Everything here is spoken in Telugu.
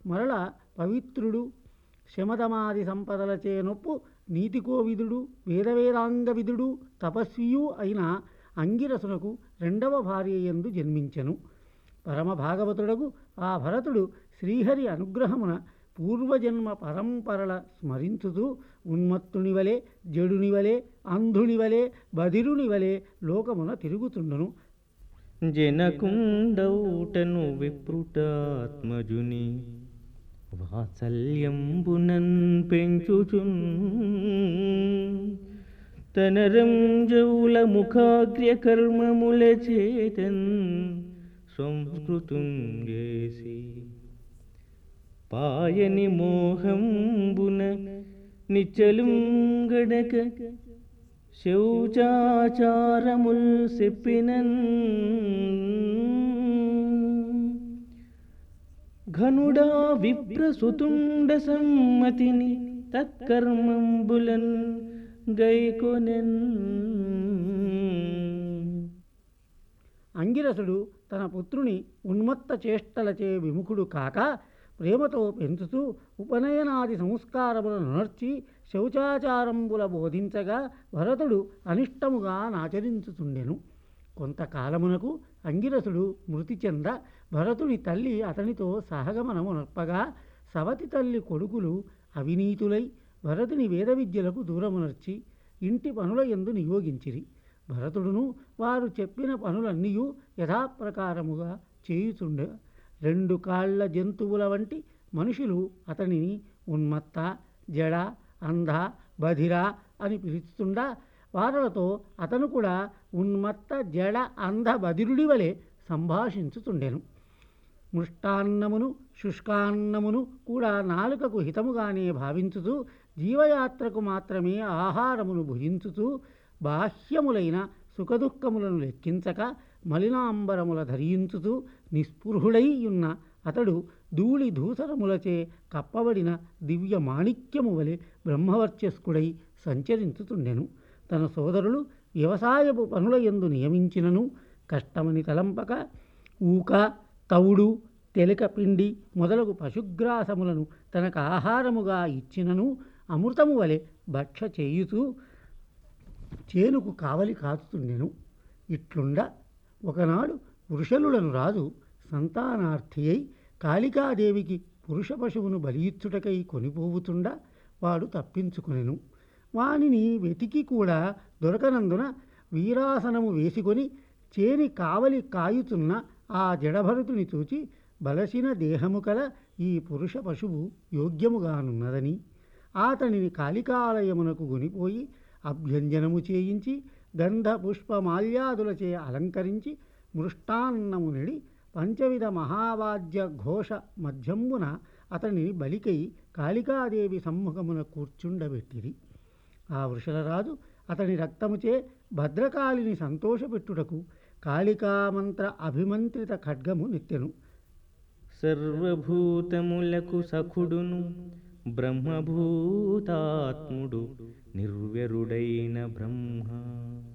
మరల పవిత్రుడు శమదమాది సంపదలచే నొప్పు నీతికోవిదుడు వేదవేదాంగ విదుడు తపస్వియు అయిన అంగిరసునకు రెండవ భార్య యందు జన్మించెను పరమ భాగవతుడగు ఆ భరతుడు శ్రీహరి అనుగ్రహమున పూర్వజన్మ పరంపరల స్మరించుతూ ఉన్మత్తుని వలె జడుని వలె అంధుని వలె బదిరుని వలె లోకమున తిరుగుతుండును జనకుండౌటను విప్రుటాత్మజుని వాత్సల్యంబునన్ పెంచుచున్ తన రంజౌల ముఖాగ్ర్య కర్మముల చేతన్ సంస్కృతం చేసి పాయని మోహంబున నిచ్చలుం గడక శౌచాచారముల్ చెప్పినన్ ఘనుడా విప్రసుతుండ సమ్మతిని తత్కర్మంబులన్ గైకొనెన్ అంగిరసుడు తన పుత్రుని ఉన్మత్త చేష్టలచే విముఖుడు కాక ప్రేమతో పెంచుతూ ఉపనయనాది సంస్కారములను నర్చి శౌచాచారంబుల బోధించగా భరతుడు అనిష్టముగా నాచరించుచుండెను కొంతకాలమునకు అంగిరసుడు మృతి చెంద భరతుని తల్లి అతనితో సహగమనము నర్పగా సవతి తల్లి కొడుకులు అవినీతులై భరతుని వేద విద్యలకు దూరమునర్చి ఇంటి పనుల యందు నియోగించిరి భరతుడును వారు చెప్పిన పనులన్నీ యథాప్రకారముగా చేయుచుండే రెండు కాళ్ళ జంతువుల వంటి మనుషులు అతనిని ఉన్మత్త జడ అంధ బధిర అని పిలుస్తుండా వారలతో అతను కూడా ఉన్మత్త జడ అంధ బధిరుడి వలె సంభాషించుతుండెను మృష్టాన్నమును శుష్కాన్నమును కూడా నాలుకకు హితముగానే భావించుతూ జీవయాత్రకు మాత్రమే ఆహారమును భుజించుతూ బాహ్యములైన సుఖదుఖములను లెక్కించక మలినాంబరముల ధరించుతూ నిస్పృహుడై ఉన్న అతడు ధూళి ధూసరములచే కప్పబడిన దివ్య మాణిక్యము వలె బ్రహ్మవర్చస్కుడై సంచరించుతుండెను తన సోదరులు వ్యవసాయపు పనుల యందు నియమించినను కష్టమని తలంపక ఊక తవుడు తెలక పిండి మొదలగు పశుగ్రాసములను తనకు ఆహారముగా ఇచ్చినను అమృతము వలె భక్ష చేయుతూ చేనుకు కావలి కాచుతుండెను ఇట్లుండ ఒకనాడు వృషలులను రాజు సంతానార్థి అయి కాళికాదేవికి పురుష పశువును బలియిచ్చుటకై కొనిపోవుతుండా వాడు తప్పించుకొనెను వానిని వెతికి కూడా దొరకనందున వీరాసనము వేసుకొని చేని కావలి కాయుతున్న ఆ జడభరతుని చూచి బలసిన దేహము కల ఈ పురుష పశువు యోగ్యముగానున్నదని అతనిని కాళికాలయమునకు గొనిపోయి అభ్యంజనము చేయించి గంధ పుష్పమాల్యాదులచే అలంకరించి మృష్టాన్నము నెడి పంచవిధ మహావాద్య ఘోష మధ్యంబున అతనిని బలికై కాళికాదేవి సమ్ముఖమున కూర్చుండబెట్టిరి ఆ వృషలరాజు అతని రక్తముచే భద్రకాళిని సంతోషపెట్టుటకు కాళికామంత్ర అభిమంత్రిత ఖడ్గము నెత్తెను సర్వభూతములకు సఖుడును బ్రహ్మభూతాత్ముడు నిర్వ్యరుడైన బ్రహ్మ